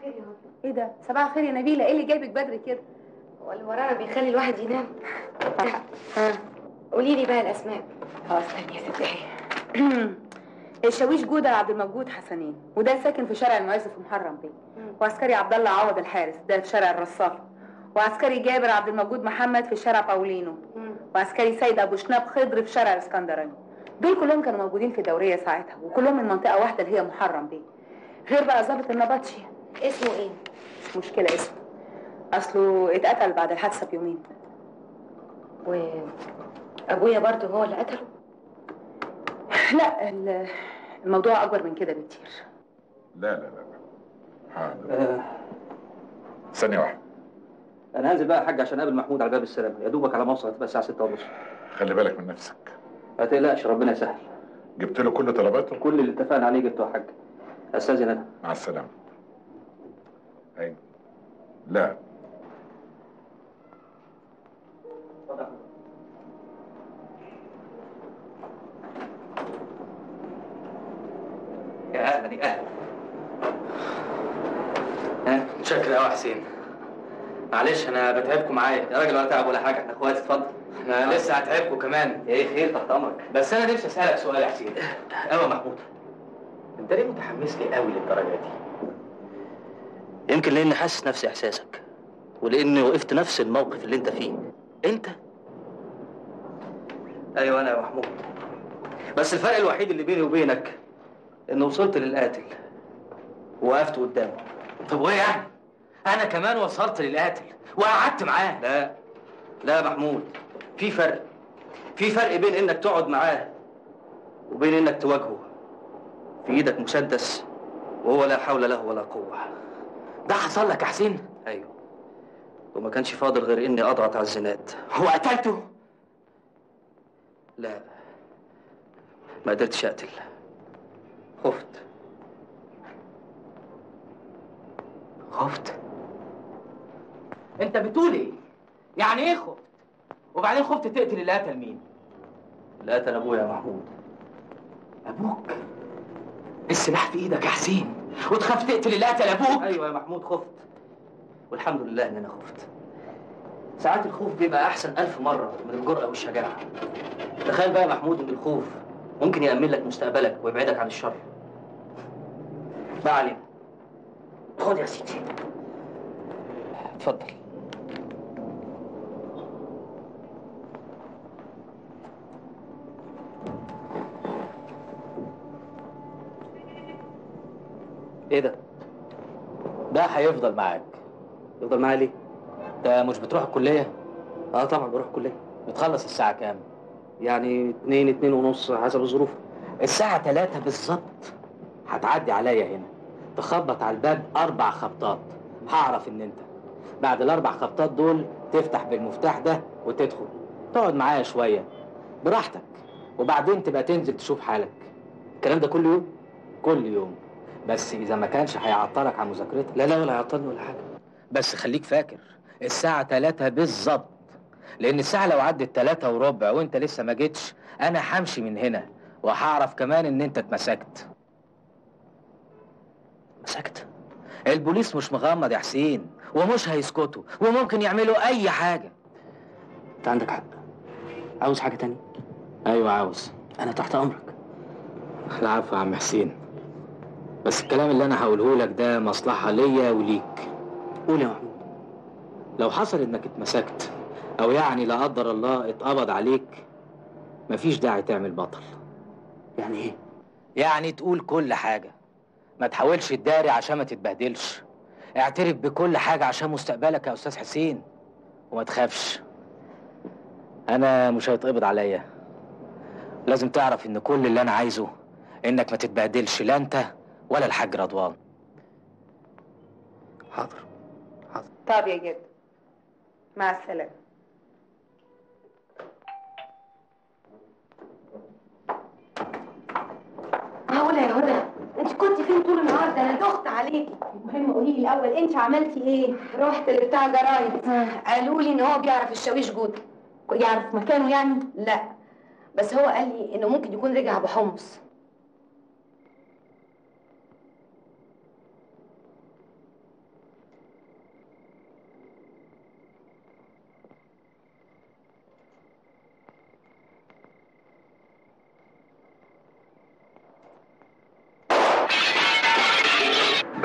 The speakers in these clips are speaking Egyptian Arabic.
الخير يا هدى ايه ده صباح الخير يا نبيله ايه اللي جايبك بدري كده هو اللي ورانا بيخلي الواحد ينام ها قولي لي بقى الاسماء اه استني يا ستي اهي الشاويش جودة عبد الموجود حسنين وده ساكن في شارع المعز في محرم بيه وعسكري عبد الله عوض الحارس ده في شارع الرصاف وعسكري جابر عبد الموجود محمد في شارع باولينو وعسكري سيد ابو شناب خضر في شارع الاسكندراني دول كلهم كانوا موجودين في دوريه ساعتها وكلهم من منطقه واحده اللي هي محرم بيه غير بقى ظابط النبطشي اسمه ايه مش مشكله اسمه اصله اتقتل بعد الحادثه بيومين وابويا برضه هو اللي قتله لا ال- الموضوع اكبر من كده بكتير لا لا لا لا حاضر ثانية واحدة انا هنزل بقى يا حاج عشان اقابل محمود على باب السلامه يا دوبك على ما اوصل هتبقى الساعه 6 ونص خلي بالك من نفسك ما تقلقش ربنا يسهل جبت له كل طلباته كل اللي اتفقنا عليه جبته يا حاج استاذن انا مع السلامة أي لا يا اهلا يا اهلا ها شكرا قوي حسين معلش انا بتعبكم معايا يا راجل ولا تعب ولا حاجه احنا اخوات اتفضل انا لسه هتعبكم كمان ايه خير تحت امرك بس انا نفسي اسالك سؤال يا حسين ايوه محمود انت ليه متحمس لي قوي للدرجه دي يمكن لاني حاسس نفس احساسك ولاني وقفت نفس الموقف اللي انت فيه انت ايوه انا يا محمود بس الفرق الوحيد اللي بيني وبينك ان وصلت للقاتل ووقفت قدامه طب وايه يعني انا كمان وصلت للقاتل وقعدت معاه لا لا يا محمود في فرق في فرق بين انك تقعد معاه وبين انك تواجهه في ايدك مسدس وهو لا حول له ولا قوه ده حصل لك يا حسين ايوه وما كانش فاضل غير اني اضغط على الزناد هو قتلته لا ما قدرتش اقتل خفت خفت انت بتقول ايه يعني ايه خفت وبعدين خفت تقتل اللي قتل مين اللي قتل ابويا يا محمود ابوك السلاح في ايدك يا حسين وتخاف تقتل اللي قتل ابوك ايوه يا محمود خفت والحمد لله ان انا خفت ساعات الخوف بيبقى احسن الف مره من الجرأه والشجاعه تخيل بقى يا محمود ان الخوف ممكن يأمن لك مستقبلك ويبعدك عن الشر ما علينا خد يا سيدي اتفضل ايه ده؟ ده هيفضل معاك يفضل معايا ليه؟ انت مش بتروح الكليه اه طبعا بروح الكليه بتخلص الساعه كام يعني اتنين اتنين ونص حسب الظروف الساعه 3 بالظبط هتعدي عليا هنا تخبط على الباب اربع خبطات هعرف ان انت بعد الاربع خبطات دول تفتح بالمفتاح ده وتدخل تقعد معايا شويه براحتك وبعدين تبقى تنزل تشوف حالك الكلام ده كل يوم؟ كل يوم بس اذا ما كانش هيعطلك عن مذاكرتك لا لا ولا هيعطلني ولا حاجه بس خليك فاكر الساعة تلاتة بالظبط لأن الساعة لو عدت تلاتة وربع وأنت لسه ما جيتش أنا همشي من هنا وهعرف كمان إن أنت اتمسكت مسكت البوليس مش مغمض يا حسين ومش هيسكتوا وممكن يعملوا أي حاجة انت عندك حق عاوز حاجه تانية أيوة عاوز انا تحت امرك العفو يا عم حسين بس الكلام اللي أنا هقوله لك ده مصلحة ليا وليك قول يا محمود لو حصل إنك اتمسكت أو يعني لا قدر الله اتقبض عليك مفيش داعي تعمل بطل يعني ايه يعني تقول كل حاجة ما تحاولش تداري عشان ما تتبهدلش اعترف بكل حاجة عشان مستقبلك يا أستاذ حسين وما تخافش أنا مش هيتقبض عليا لازم تعرف إن كل اللي أنا عايزه إنك ما تتبهدلش لا أنت ولا الحاج رضوان حاضر طب يا جد مع السلامه معقولة يا هدى انت كنت فين طول النهار ده انا دخت عليكي المهم قولي لي الاول انت عملتي ايه رحت لبتاع جرايد قالوا لي ان هو بيعرف الشاويش جودة يعرف مكانه يعني لا بس هو قال لي انه ممكن يكون رجع بحمص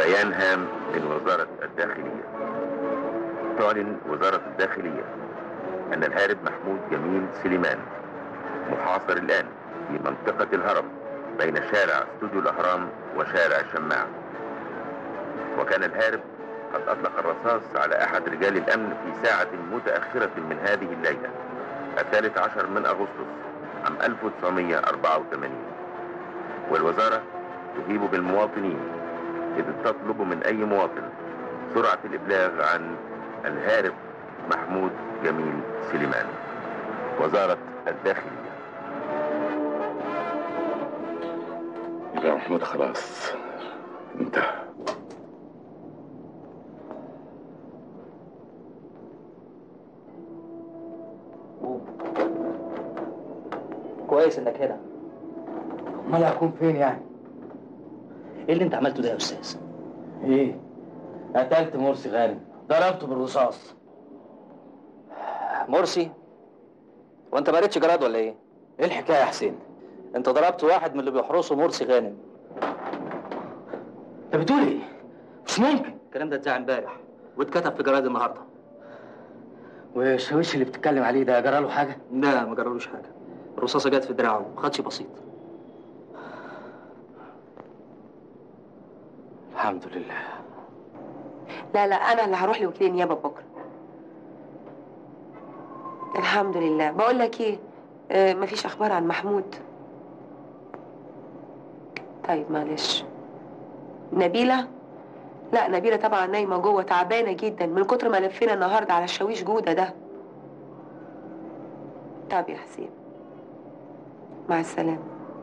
بيان هام من وزارة الداخلية تعلن وزارة الداخلية أن الهارب محمود جميل سليمان محاصر الآن في منطقة الهرم بين شارع استوديو الأهرام وشارع الشماع وكان الهارب قد أطلق الرصاص على أحد رجال الأمن في ساعة متأخرة من هذه الليلة الثالث عشر من أغسطس عام 1984 والوزارة تجيب بالمواطنين إذ تطلب من أي مواطن سرعة الإبلاغ عن الهارب محمود جميل سليمان وزارة الداخلية يبقى يا محمود خلاص انتهى كويس انك هنا امال هكون فين يعني ايه اللي انت عملته ده يا استاذ ايه قتلت مرسي غانم ضربته بالرصاص مرسي وانت ما قريتش جراد ولا ايه ايه الحكايه يا حسين انت ضربت واحد من اللي بيحرسوا مرسي غانم انت بتقول ايه مش ممكن الكلام ده اتذاع امبارح واتكتب في جرائد النهارده والشاويش اللي بتتكلم عليه ده جرى له حاجه لا ما جرالوش حاجه الرصاصه جت في دراعه خدش بسيط الحمد لله لا لا انا اللي هروح لوكيل النيابه بكره الحمد لله بقول لك ايه آه مفيش اخبار عن محمود طيب معلش نبيله لا نبيله طبعا نايمه جوه تعبانه جدا من كتر ما لفينا النهارده على الشاويش جوده ده طب يا حسين مع السلامه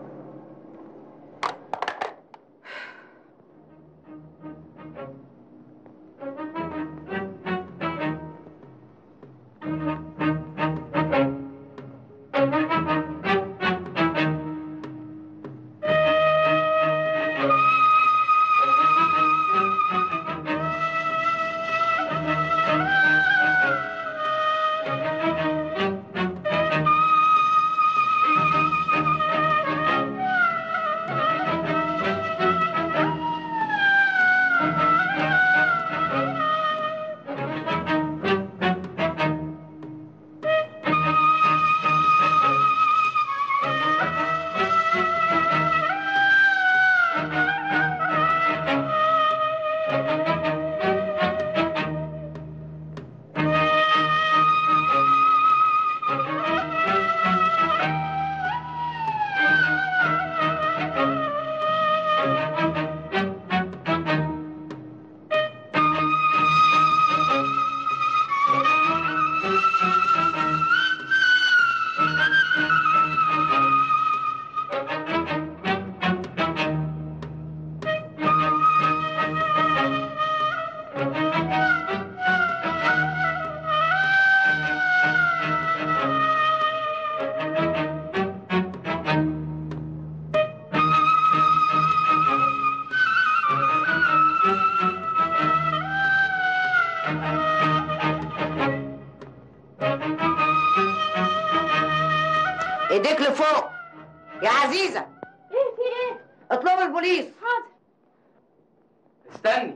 ايديك لفوق يا عزيزة ايه في ايه اطلبي البوليس استني